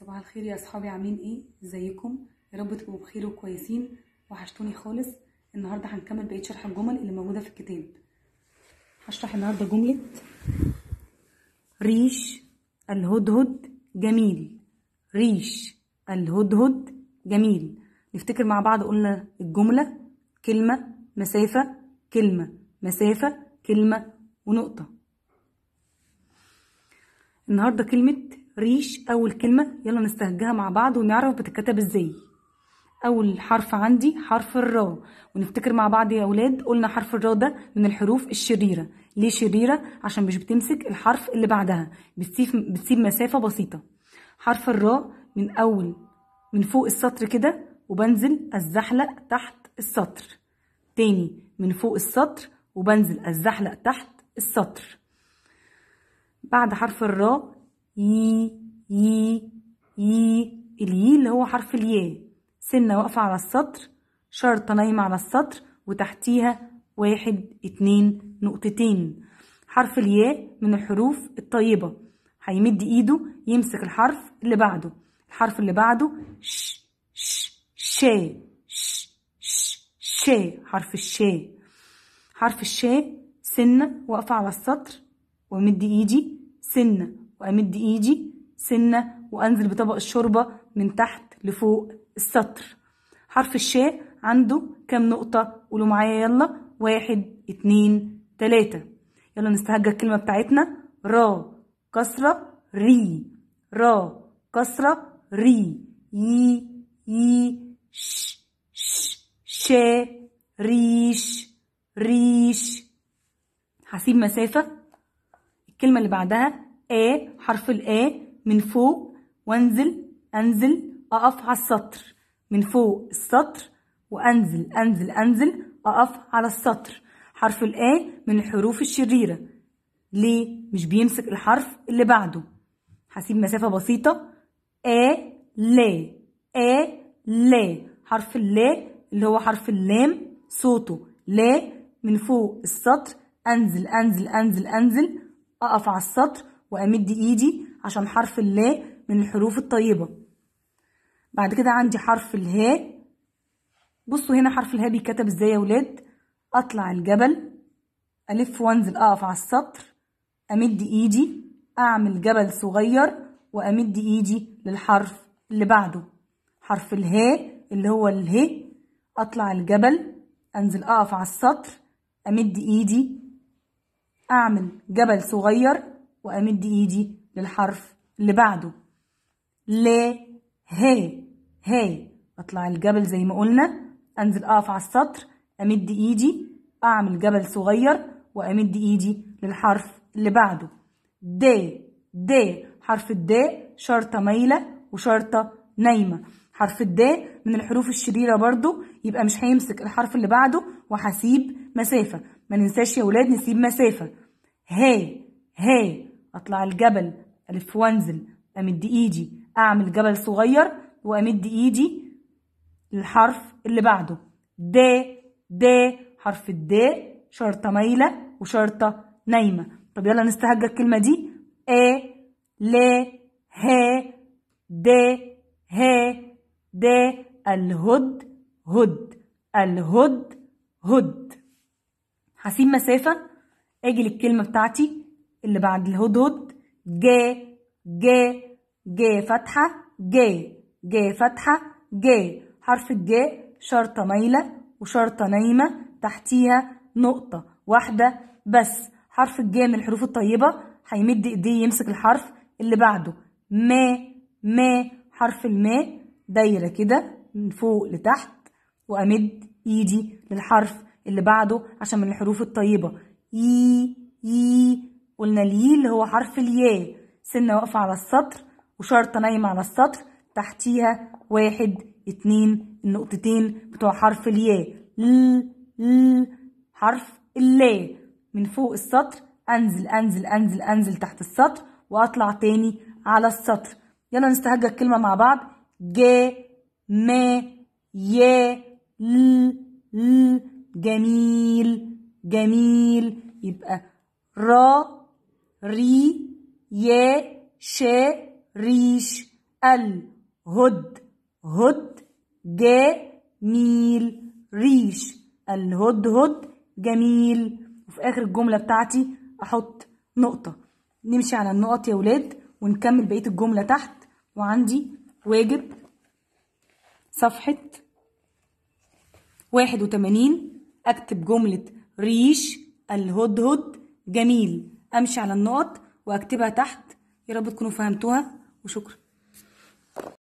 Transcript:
صباح الخير يا اصحابي عاملين ايه ازيكم يا رب تبقوا بخير وكويسين وحشتوني خالص النهارده هنكمل بقيه شرح الجمل اللي موجوده في الكتاب هشرح النهارده جمله ريش الهدهد جميل ريش الهدهد جميل نفتكر مع بعض قلنا الجمله كلمه مسافه كلمه مسافه كلمه ونقطه النهارده كلمه ريش اول كلمه يلا نستهجها مع بعض ونعرف بتتكتب ازاي اول حرف عندي حرف الراء ونفتكر مع بعض يا اولاد قلنا حرف الراء ده من الحروف الشريره ليه شريره عشان مش بتمسك الحرف اللي بعدها بتسيب بتسيب مسافه بسيطه حرف الراء من اول من فوق السطر كده وبنزل الزحلق تحت السطر تاني من فوق السطر وبنزل الزحلق تحت السطر بعد حرف الراء يي يي يي اليي اللي هو حرف الياء سنة واقفة على السطر شرطة نايمة على السطر وتحتيها واحد اتنين نقطتين حرف الياء من الحروف الطيبة هيمد ايده يمسك الحرف اللي بعده الحرف اللي بعده ش ش شا ش ش شا حرف الشا حرف الشا سنة واقفة على السطر وامد ايدي سنة وامد ايدي سنة وانزل بطبق الشوربة من تحت لفوق السطر حرف الشاء عنده كام نقطة قولوا معايا يلا واحد اتنين تلاتة يلا نستهجى الكلمة بتاعتنا را كسرة ري را كسرة ري يي يي ش ش شا ريش ريش هسيب مسافة الكلمة اللي بعدها آ حرف الآ من فوق وانزل انزل اقف على السطر من فوق السطر وانزل انزل انزل اقف على السطر حرف الآ من الحروف الشريرة ليه مش بيمسك الحرف اللي بعده هسيب مسافة بسيطة آ لا آ لا حرف اللا اللي هو حرف اللام صوته لا من فوق السطر انزل انزل انزل انزل اقف على السطر وامد ايدي عشان حرف اللا من الحروف الطيبة بعد كده عندي حرف الهاء بصوا هنا حرف الهاء بيتكتب ازاي يا ولاد اطلع الجبل الف وانزل اقف على السطر امد ايدي اعمل جبل صغير وامد ايدي للحرف اللي بعده حرف الهاء اللي هو اله اطلع الجبل انزل اقف على السطر امد ايدي اعمل جبل صغير وامد ايدي للحرف اللي بعده لا ها ها اطلع الجبل زي ما قلنا انزل اقف على السطر امد ايدي اعمل جبل صغير وامد ايدي للحرف اللي بعده د د حرف الد شرطة مايلة وشرطة نايمة حرف الد من الحروف الشريرة برضو يبقى مش هيمسك الحرف اللي بعده وهسيب مسافة ما ننساش يا ولاد نسيب مسافة ها ها اطلع الجبل الف وانزل امد ايدي اعمل جبل صغير وامد ايدي للحرف اللي بعده د د حرف الد شرطة مايلة وشرطة نايمة طب يلا نستهجى الكلمة دي ا لا ها د ها د الهد هد الهد هد هسيب مسافة اجي للكلمة بتاعتي اللي بعد الهدهد جا جا جا فتحة جا جا فتحة جا حرف الجا شرطة مايلة وشرطة نايمة تحتيها نقطة واحدة بس حرف الجا من الحروف الطيبة هيمد ايديه يمسك الحرف اللي بعده ما ما حرف الماء دايرة كده من فوق لتحت وامد ايدي للحرف اللي بعده عشان من الحروف الطيبة يي يي قلنا اليي اللي هو حرف الياء سنة واقفة على السطر وشرطة نايمة على السطر تحتيها واحد اتنين النقطتين بتوع حرف الياء ل ل حرف اللا من فوق السطر انزل انزل انزل انزل تحت السطر واطلع تاني على السطر يلا نستهجى الكلمة مع بعض جا ما يا ل ل جميل جميل يبقى را ري يا شا ريش الهد هد جميل ريش الهدهد جميل وفي آخر الجملة بتاعتي أحط نقطة نمشي على النقط يا ولاد ونكمل بقية الجملة تحت وعندي واجب صفحة واحد وتمانين أكتب جملة ريش الهدهد جميل أمشي على النقط وأكتبها تحت يا رب تكونوا فهمتوها وشكرا